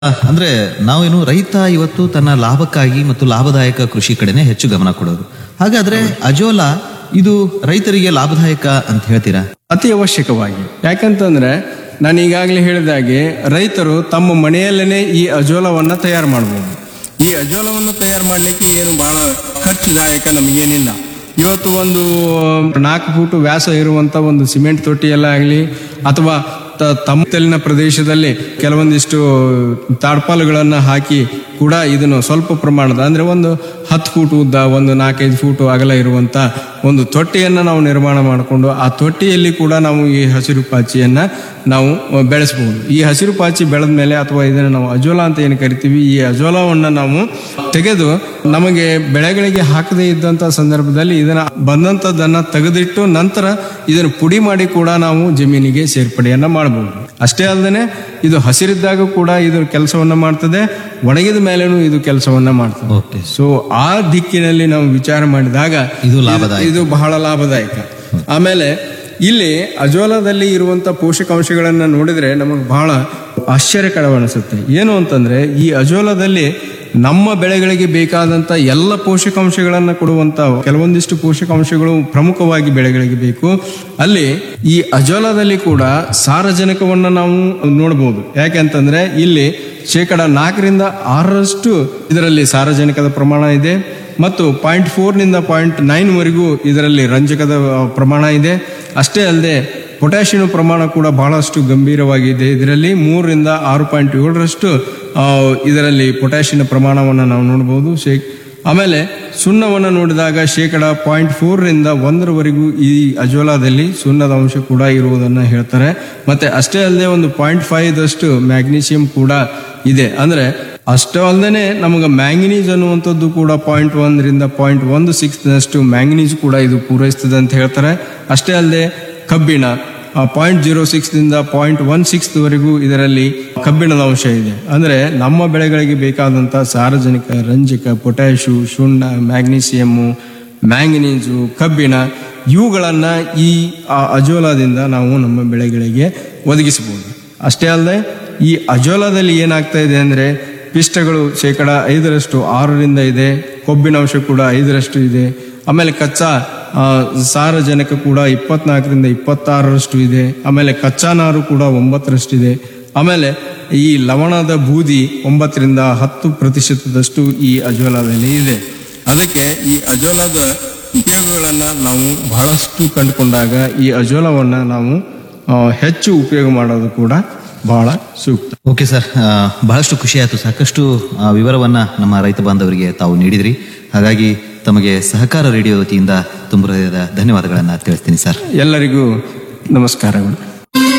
ಅಂದ್ರೆ ನಾವೇನು ರೈತ ಇವತ್ತು ತನ್ನ ಲಾಭಕ್ಕಾಗಿ ಮತ್ತು ಲಾಭದಾಯಕ ಕೃಷಿ ಕಡೆನೆ ಹೆಚ್ಚು ಗಮನ ಕೊಡೋದು ಹಾಗಾದ್ರೆ ಅಜೋಲಾ ಇದು ರೈತರಿಗೆ ಲಾಭದಾಯಕ ಅಂತ ಹೇಳ್ತೀರಾ ಅತಿ ಅವಶ್ಯಕವಾಗಿ ಯಾಕಂತಂದ್ರೆ ನಾನು ಈಗಾಗಲೇ ಹೇಳಿದಾಗೆ ರೈತರು ತಮ್ಮ ಮನೆಯಲ್ಲೇ ಈ ಅಜೋಲವನ್ನು ತಯಾರು ಮಾಡ್ಬೋದು ಈ ಅಜೋಲವನ್ನು ತಯಾರು ಮಾಡಲಿಕ್ಕೆ ಏನು ಬಹಳ ಖರ್ಚುದಾಯಕ ನಮಗೇನಿಲ್ಲ ಇವತ್ತು ಒಂದು ನಾಲ್ಕು ಫೂಟು ವ್ಯಾಸ ಇರುವಂಥ ಒಂದು ಸಿಮೆಂಟ್ ತೊಟ್ಟಿಯಲ್ಲ ಆಗಲಿ ಅಥವಾ ತ- ತಮ್ಮತಲಿನ ಪ್ರದೇಶದಲ್ಲಿ ಕೆಲವೊಂದಿಷ್ಟು ತಾಡ್ಪಾಲುಗಳನ್ನು ಹಾಕಿ ಕೂಡ ಇದನ್ನು ಸ್ವಲ್ಪ ಪ್ರಮಾಣದ ಅಂದರೆ ಒಂದು ಹತ್ತು ಫೂಟ್ ಉದ್ದ ಒಂದು ನಾಲ್ಕೈದು ಫೂಟು ಅಗಲ ಇರುವಂಥ ಒಂದು ತೊಟ್ಟಿಯನ್ನು ನಾವು ನಿರ್ಮಾಣ ಮಾಡಿಕೊಂಡು ಆ ತೊಟ್ಟಿಯಲ್ಲಿ ಕೂಡ ನಾವು ಈ ಹಸಿರು ಪಾಚಿಯನ್ನು ನಾವು ಬೆಳೆಸಬಹುದು ಈ ಹಸಿರು ಪಾಚಿ ಬೆಳೆದ ಮೇಲೆ ಅಥವಾ ಇದನ್ನು ನಾವು ಅಜೋಲಾ ಅಂತ ಏನು ಕರಿತೀವಿ ಈ ಅಜೋಲಾವನ್ನು ನಾವು ತೆಗೆದು ನಮಗೆ ಬೆಳೆಗಳಿಗೆ ಹಾಕದೇ ಇದ್ದಂಥ ಸಂದರ್ಭದಲ್ಲಿ ಇದನ್ನು ಬಂದಂಥದ್ದನ್ನು ತೆಗೆದಿಟ್ಟು ನಂತರ ಇದನ್ನು ಪುಡಿ ಮಾಡಿ ಕೂಡ ನಾವು ಜಮೀನಿಗೆ ಸೇರ್ಪಡೆಯನ್ನು ಮಾಡಬಹುದು ಅಷ್ಟೇ ಅಲ್ಲದೆ ಇದು ಹಸಿರಿದ್ದಾಗ ಕೂಡ ಇದು ಕೆಲಸವನ್ನ ಮಾಡ್ತದೆ ಒಣಗಿದ ಮೇಲೇನು ಇದು ಕೆಲಸವನ್ನ ಮಾಡ್ತದೆ ಓಕೆ ಸೊ ಆ ದಿಕ್ಕಿನಲ್ಲಿ ನಾವು ವಿಚಾರ ಮಾಡಿದಾಗ ಇದು ಲಾಭದಾಯಕ. ಇದು ಬಹಳ ಲಾಭದಾಯಕ ಆಮೇಲೆ ಇಲ್ಲಿ ಅಜೋಲಾದಲ್ಲಿ ಇರುವಂತ ಪೋಷಕಾಂಶಗಳನ್ನ ನೋಡಿದ್ರೆ ನಮಗೆ ಬಹಳ ಆಶ್ಚರ್ಯಕರವನಿಸುತ್ತೆ ಏನು ಅಂತಂದ್ರೆ ಈ ಅಜೋಲಾದಲ್ಲಿ ನಮ್ಮ ಬೆಳೆಗಳಿಗೆ ಬೇಕಾದಂತ ಎಲ್ಲ ಪೋಷಕಾಂಶಗಳನ್ನ ಕೊಡುವಂತ ಕೆಲವೊಂದಿಷ್ಟು ಪೋಷಕಾಂಶಗಳು ಪ್ರಮುಖವಾಗಿ ಬೆಳೆಗಳಿಗೆ ಬೇಕು ಅಲ್ಲಿ ಈ ಅಜೋಲಾದಲ್ಲಿ ಕೂಡ ಸಾರಜನಕವನ್ನ ನಾವು ನೋಡಬಹುದು ಯಾಕೆಂತಂದ್ರೆ ಇಲ್ಲಿ ಶೇಕಡ ನಾಲ್ಕರಿಂದ ಆರರಷ್ಟು ಇದರಲ್ಲಿ ಸಾರಜನಕದ ಪ್ರಮಾಣ ಇದೆ ಮತ್ತು ಪಾಯಿಂಟ್ ಫೋರ್ನಿಂದ ಪಾಯಿಂಟ್ ನೈನ್ವರೆಗೂ ಇದರಲ್ಲಿ ರಂಜಕದ ಆ, ಪ್ರಮಾಣ ಇದೆ ಅಷ್ಟೇ ಅಲ್ಲದೆ ಪೊಟ್ಯಾಷಿಯಂ ಪ್ರಮಾಣ ಕೂಡ ಬಹಳಷ್ಟು ಗಂಭೀರವಾಗಿದೆ ಇದರಲ್ಲಿ ಮೂರರಿಂದ ಆರು ಪಾಯಿಂಟ್ ಏಳರಷ್ಟು ಆ, ಇದರಲ್ಲಿ ಪೊಟ್ಯಾಷಿಯಂ ಪ್ರಮಾಣವನ್ನು ನಾವು ನೋಡಬಹುದು ಶೇ ಆಮೇಲೆ ಸುಣ್ಣವನ್ನು ನೋಡಿದಾಗ ಶೇಕಡ ಪಾಯಿಂಟ್ ಫೋರ್ರಿಂದ ಒಂದರವರೆಗೂ ಈ ಅಜೋಲಾದಲ್ಲಿ ಸುಣ್ಣದ ಅಂಶ ಕೂಡ ಇರುವುದನ್ನು ಹೇಳ್ತಾರೆ ಮತ್ತೆ ಅಷ್ಟೇ ಅಲ್ಲದೆ ಒಂದು ಪಾಯಿಂಟ್ ಫೈವ್ ದಷ್ಟು ಮ್ಯಾಗ್ನೀಷಿಯಂ ಕೂಡ ಇದೆ ಅಂದ್ರೆ ಅಷ್ಟೇ ಅಲ್ಲದೆ ನಮಗೆ ಮ್ಯಾಂಗನೀಸ್ ಅನ್ನುವಂಥದ್ದು ಕೂಡ ಪಾಯಿಂಟ್ ಒಂದರಿಂದ ಪಾಯಿಂಟ್ ಒಂದು ಸಿಕ್ಸ್ನಷ್ಟು ಮ್ಯಾಂಗನೀಸ್ ಕೂಡ ಇದು ಪೂರೈಸ್ತದೆ ಅಂತ ಹೇಳ್ತಾರೆ ಅಷ್ಟೇ ಅಲ್ಲದೆ ಕಬ್ಬಿಣ ಪಾಯಿಂಟ್ ಜೀರೋ ಸಿಕ್ಸ್ನಿಂದ ಪಾಯಿಂಟ್ ಒನ್ ಸಿಕ್ಸ್ವರೆಗೂ ಇದರಲ್ಲಿ ಕಬ್ಬಿಣದ ಅಂಶ ಇದೆ ಅಂದರೆ ನಮ್ಮ ಬೆಳೆಗಳಿಗೆ ಬೇಕಾದಂಥ ಸಾರಜನಕ ರಂಜಕ ಪೊಟ್ಯಾಶು ಸುಣ್ಣ ಮ್ಯಾಗ್ನೀಸಿಯಮ್ಮು ಮ್ಯಾಂಗನೀಸು ಕಬ್ಬಿಣ ಇವುಗಳನ್ನ ಈ ಆ ಅಜೋಲಾದಿಂದ ನಾವು ನಮ್ಮ ಬೆಳೆಗಳಿಗೆ ಒದಗಿಸಬಹುದು ಅಷ್ಟೇ ಅಲ್ಲದೆ ಈ ಅಜೋಲಾದಲ್ಲಿ ಏನಾಗ್ತಾ ಇದೆ ಅಂದರೆ ಪಿಷ್ಟಗಳು ಶೇಕಡ ಐದರಷ್ಟು ಆರರಿಂದ ಇದೆ ಕೊಬ್ಬಿನ ಅಂಶ ಕೂಡ ಐದರಷ್ಟು ಇದೆ ಆಮೇಲೆ ಕಚ್ಚಾ ಆ, ಸಾರಜನಕ ಕೂಡ ಇಪ್ಪತ್ನಾಲ್ಕರಿಂದ ಇಪ್ಪತ್ತಾರರಷ್ಟು ಇದೆ ಆಮೇಲೆ ಕಚ್ಚಾ ನಾರು ಕೂಡ ಒಂಬತ್ತರಷ್ಟಿದೆ ಆಮೇಲೆ ಈ ಲವಣದ ಬೂದಿ ಒಂಬತ್ತರಿಂದ ಹತ್ತು ಪ್ರತಿಶತದಷ್ಟು ಈ ಅಜೋಲಾದಲ್ಲಿ ಇದೆ ಅದಕ್ಕೆ ಈ ಅಜೋಲಾದ ಉಪಯೋಗಗಳನ್ನು ನಾವು ಬಹಳಷ್ಟು ಕಂಡುಕೊಂಡಾಗ ಈ ಅಜೋಲವನ್ನು ನಾವು ಆ, ಹೆಚ್ಚು ಉಪಯೋಗ ಮಾಡೋದು ಕೂಡ ಬಹಳ ಸೂಕ್ತ ಓಕೆ ಸರ್ ಆ, ಬಹಳಷ್ಟು ಖುಷಿ ಆಯಿತು ಸಾಕಷ್ಟು ಆ, ವಿವರವನ್ನ ನಮ್ಮ ರೈತ ಬಾಂಧವರಿಗೆ ತಾವು ನೀಡಿದ್ರಿ ಹಾಗಾಗಿ ತಮಗೆ ಸಹಕಾರ ರೇಡಿಯೋ ವತಿಯಿಂದ ತುಂಬ ಹೃದಯದ ಧನ್ಯವಾದಗಳನ್ನು ತಿಳಿಸ್ತೀನಿ ಸರ್ ಎಲ್ಲರಿಗೂ ನಮಸ್ಕಾರಗಳು